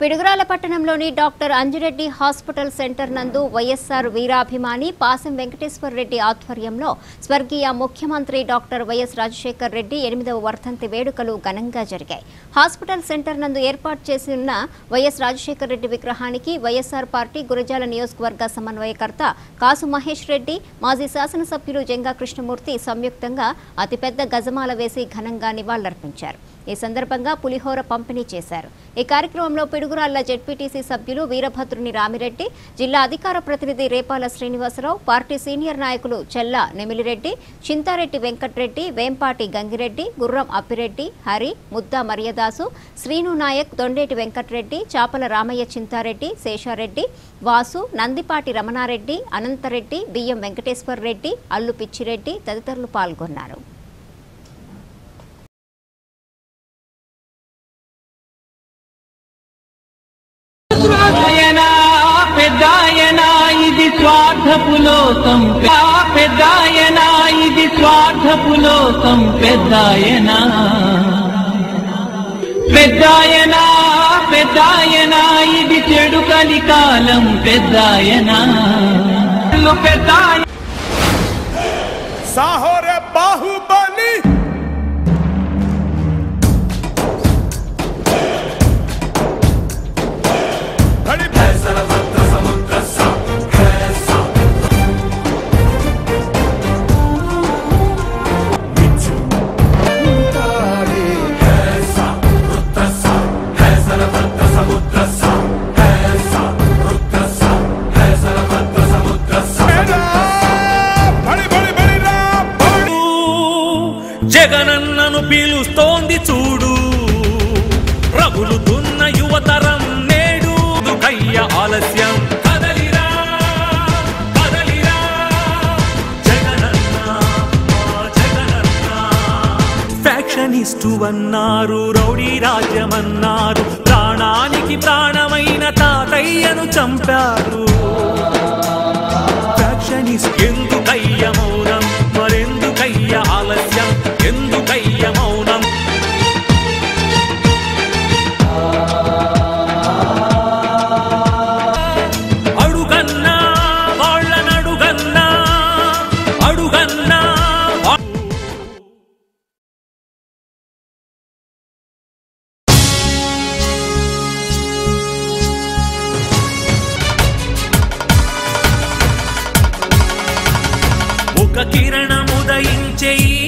పిడుగురాల పట్టణంలోని doctor Anji Reddy hospital centre నందు వైఎస్ఆర్ వీరాభిమాని పాసం వెంకటేశ్వర రెడ్డి ఆధ్వర్యంలో స్వర్గీయ ముఖ్యమంత్రి డాక్టర్ వైఎస్ రాజశేఖర్ రెడ్డి ఎనిమిదవ వర్ధంతి వేడుకలు ఘనంగా జరిగాయి హాస్పిటల్ సెంటర్ నందు ఏర్పాటు చేసిన వైఎస్ రాజశేఖర్ రెడ్డి విగ్రహానికి వైఎస్ఆర్ పార్టీ గురజాల నియోజకవర్గ సమన్వయకర్త కాసు మహేష్ రెడ్డి మాజీ శాసనసభ్యులు జంగా కృష్ణమూర్తి సంయుక్తంగా అతిపెద్ద గజమాల వేసి ఘనంగా నివాళులర్పించారు ఈ సందర్భంగా పులిహోర పంపిణీ చేశారు ఈ కార్యక్రమంలో పిడుగురాళ్ల జెడ్పీటీసీ సభ్యులు వీరభద్రుని రామిరెడ్డి జిల్లా అధికార ప్రతినిధి రేపాల శ్రీనివాసరావు పార్టీ సీనియర్ నాయకులు చెల్ల నెమిలిరెడ్డి చింతారెడ్డి వెంకట్రెడ్డి వేంపాటి గంగిరెడ్డి గుర్రం అప్పిరెడ్డి హరి ముద్దా మరియదాసు శ్రీను నాయక్ దొండేటి వెంకట్రెడ్డి చాపల రామయ్య చింతారెడ్డి శేషారెడ్డి వాసు నందిపాటి రమణారెడ్డి అనంతరెడ్డి బియ్యం వెంకటేశ్వర్ రెడ్డి అల్లు పిచ్చిరెడ్డి తదితరులు పాల్గొన్నారు పెద్దాయనా పెద్దాయనా ఇది స్వార్థపు లోకం పెద్దాయనా ఇది స్వార్థపు లోకం పెద్దాయనా పెద్దాయనా పెద్దాయనా ఇది చెడు కలికాలం పెద్దాయనా పెద్దాయ साहो रे बाहुबली खड़ी बड़ी बड़ी बड़ी राम बड़ी జగనన్నను పిలుస్తోంది చూడు రగులుతున్న యువతరం నేడు కయ్య ఆలస్యం కదలిరా కదలిరా జగనన్న ఆ జగనన్న ఫ్యాక్షనిస్టు అన్నారు రౌడీ రాజ్యమన్నారు ప్రాణానికి ప్రాణమైన తాతయ్యను చంపారు ఫ్యాక్షనిస్ట్ ఎందుకయ్య మౌనం మరెందుకయ్య ఆలస్యం ఎందుకయ్య మౌనం అడుగన్నా వాళ్ళనడుగన్నా అడుగన్నా ఒక కిరణముదయించే ఈ